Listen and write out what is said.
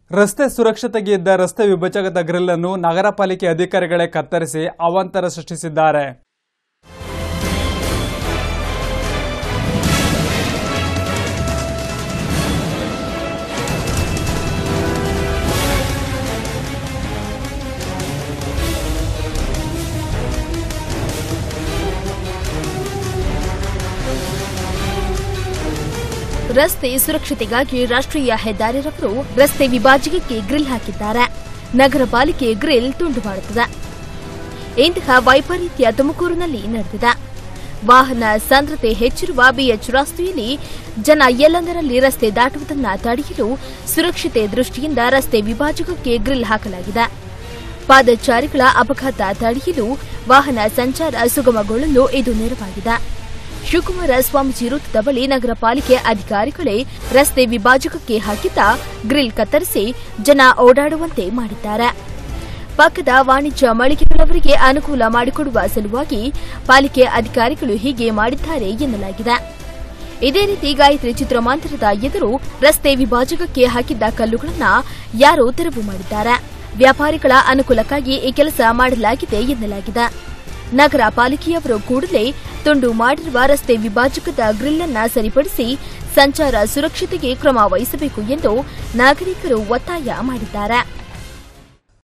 ರಸ್ತೆ ಸುರಕ್ಷತೆಗೆ ಇದ್ದ ರಸ್ತೆ ವಿಭಜಕದ ಗ್ರಿಲ್ ಅನ್ನು ನಗರ ಪಾಲಿಕೆ ಅಧಿಕಾರಿಗಳೇ ಕತ್ತರಿಸಿ ಅವಾಂತರ ಸೃಷ್ಟಿಸಿದ್ದಾರೆ ರಸ್ತೆ ಸುರಕ್ಷತೆಗಾಗಿ ರಾಷ್ಟ್ರೀಯ ಹೆದ್ದಾರಿ ರವರು ರಸ್ತೆ ವಿಭಾಜಕಕ್ಕೆ ಗ್ರಿಲ್ ಹಾಕಿದ್ದಾರೆ ನಗರ ಪಾಲಿಕೆ ಗ್ರಿಲ್ ತುಂಡು ಮಾಡುತ್ತದೆ ಇಂತಹ ವೈಪರೀತ್ಯ ತುಮಕೂರಿನಲ್ಲಿ ನಡೆದಿದೆ ವಾಹನ ಸಾಂದ್ರತೆ ಹೆಚ್ಚಿರುವ ಬಿಎಚ್ ರಸ್ತೆಯಲ್ಲಿ ಜನ ಎಲ್ಲೆಂದರಲ್ಲಿ ರಸ್ತೆ ದಾಟುವುದನ್ನು ತಡೆಯಲು ಸುರಕ್ಷತೆ ದೃಷ್ಟಿಯಿಂದ ರಸ್ತೆ ವಿಭಾಜಕಕ್ಕೆ ಗ್ರಿಲ್ ಹಾಕಲಾಗಿದೆ ಪಾದಚಾರಿಗಳ ಅಪಘಾತ ತಡೆಯಲು ವಾಹನ ಸಂಚಾರ ಸುಗಮಗೊಳ್ಳಲು ಇದು ನೆರವಾಗಿದೆ ಶಿವಕುಮಾರ ಸ್ವಾಮೀಜಿ ವೃತ್ತದ ಬಳಿ ನಗರ ಪಾಲಿಕೆ ಅಧಿಕಾರಿಗಳೇ ರಸ್ತೆ ವಿಭಾಜಕಕ್ಕೆ ಹಾಕಿದ್ದ ಗ್ರಿಲ್ ಕತ್ತರಿಸಿ ಜನ ಓಡಾಡುವಂತೆ ಮಾಡಿದ್ದಾರೆ ಪಕ್ಕದ ವಾಣಿಜ್ಯ ಮಳಿಗೆಗಳವರಿಗೆ ಅನುಕೂಲ ಮಾಡಿಕೊಡುವ ಸಲುವಾಗಿ ಪಾಲಿಕೆ ಅಧಿಕಾರಿಗಳು ಹೀಗೆ ಮಾಡಿದ್ದಾರೆ ಎನ್ನಲಾಗಿದೆ ಇದೇ ರೀತಿ ಗಾಯತ್ರಿ ಚಿತ್ರಮಂದಿರದ ಎದುರು ರಸ್ತೆ ವಿಭಾಜಕಕ್ಕೆ ಹಾಕಿದ್ದ ಕಲ್ಲುಗಳನ್ನು ಯಾರೋ ತೆರವು ಮಾಡಿದ್ದಾರೆ ವ್ಯಾಪಾರಿಗಳ ಅನುಕೂಲಕ್ಕಾಗಿ ಈ ಕೆಲಸ ಮಾಡಲಾಗಿದೆ ಎನ್ನಲಾಗಿದೆ ನಗರ ಪಾಲಿಕೆಯವರು ಕೂಡಲೇ ತುಂಡು ಮಾಡಿರುವ ರಸ್ತೆ ವಿಭಾಜಕದ ಗ್ರಿಲ್ ಅನ್ನ ಸರಿಪಡಿಸಿ ಸಂಚಾರ ಸುರಕ್ಷತೆಗೆ ಕ್ರಮ ವಹಿಸಬೇಕು ಎಂದು ನಾಗರಿಕರು ಒತ್ತಾಯ ಮಾಡಿದ್ದಾರೆ